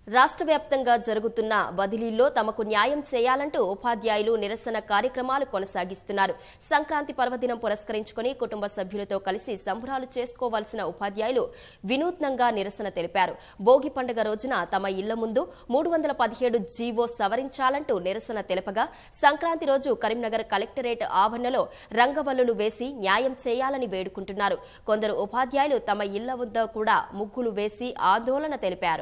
రాష్ట్ర వ్యాప్తంగా జరుగుతున్న బదిలీల్లో తమకు న్యాయం చేయాలంటూ ఉపాధ్యాయులు నిరసన కార్యక్రమాలు కొనసాగిస్తున్నారు సంక్రాంతి పర్వదినం పురస్కరించుకుని కుటుంబ సభ్యులతో కలిసి సంబరాలు చేసుకోవాల్సిన ఉపాధ్యాయులు వినూత్నంగా నిరసన తెలిపారు భోగి పండుగ రోజున తమ ఇళ్ల ముందు మూడు వందల పదిహేడు జీవో సవరించాలంటూ నిరసన తెలపగా సంక్రాంతి రోజు కరీంనగర్ కలెక్టరేట్ ఆవరణలో రంగవల్లులు వేసి న్యాయం చేయాలని వేడుకుంటున్నారు కొందరు ఉపాధ్యాయులు తమ ఇళ్ల వద్ద కూడా ముగ్గులు వేసి ఆందోళన తెలిపారు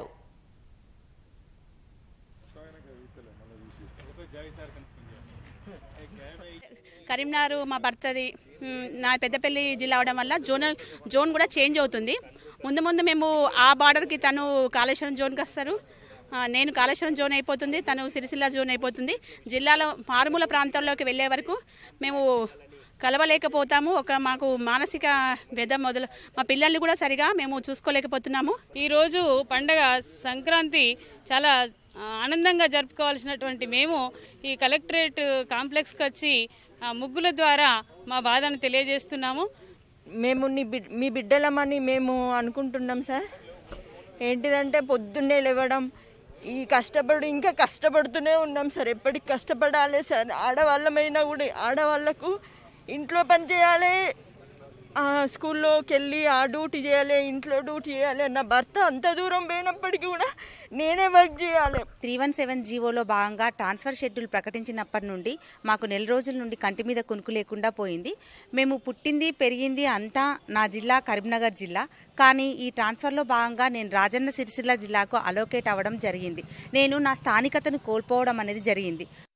కరీంనగర్ మా భర్తది మ్, నా పెద్దపల్లి జిల్లా అవడం వల్ల జోనల్ జోన్ కూడా చేంజ్ అవుతుంది ముందు ముందు మేము ఆ బార్డర్కి తను కాళేశ్వరం జోన్కి వస్తారు ఆ, నేను కాళేశ్వరం జోన్ అయిపోతుంది తను సిరిసిల్ల జోన్ అయిపోతుంది జిల్లాలో మారుమూల ప్రాంతాల్లోకి వెళ్ళే వరకు మేము కలవలేకపోతాము ఒక మాకు మానసిక వ్యధ మొదలు మా పిల్లల్ని కూడా సరిగా మేము చూసుకోలేకపోతున్నాము ఈరోజు పండగ సంక్రాంతి చాలా ఆ, ఆనందంగా జరుపుకోవాల్సినటువంటి మేము ఈ కలెక్టరేట్ కాంప్లెక్స్కి వచ్చి ఆ, ముగ్గుల ద్వారా మా బాధను తెలియజేస్తున్నాము మేము నీ బిడ్ మీ బిడ్డలమని మేము అనుకుంటున్నాం సార్ ఏంటిదంటే పొద్దున్నే లేవడం ఈ కష్టపడి ఇంకా కష్టపడుతూనే ఉన్నాం సార్ ఎప్పటికి కష్టపడాలి సార్ ఆడవాళ్ళమైనా కూడా ఆడవాళ్ళకు ఇంట్లో పని చేయాలి ఆ, స్కూల్లోకి వెళ్ళి ఆ డ్యూటీ చేయాలి ఇంట్లో డ్యూటీ చేయాలి నా భర్త అంత దూరం పోయినప్పటికీ కూడా నేనే వర్క్ చేయాలి త్రీ వన్ సెవెన్ జీవోలో భాగంగా ట్రాన్స్ఫర్ షెడ్యూల్ ప్రకటించినప్పటి నుండి మాకు నెల రోజుల నుండి కంటి మీద కొనుక్కు లేకుండా పోయింది మేము పుట్టింది పెరిగింది అంతా నా జిల్లా కరీంనగర్ జిల్లా కానీ ఈ ట్రాన్స్ఫర్లో భాగంగా నేను రాజన్న సిరిసిల్ల జిల్లాకు అలోకేట్ అవ్వడం జరిగింది నేను నా స్థానికతను కోల్పోవడం అనేది జరిగింది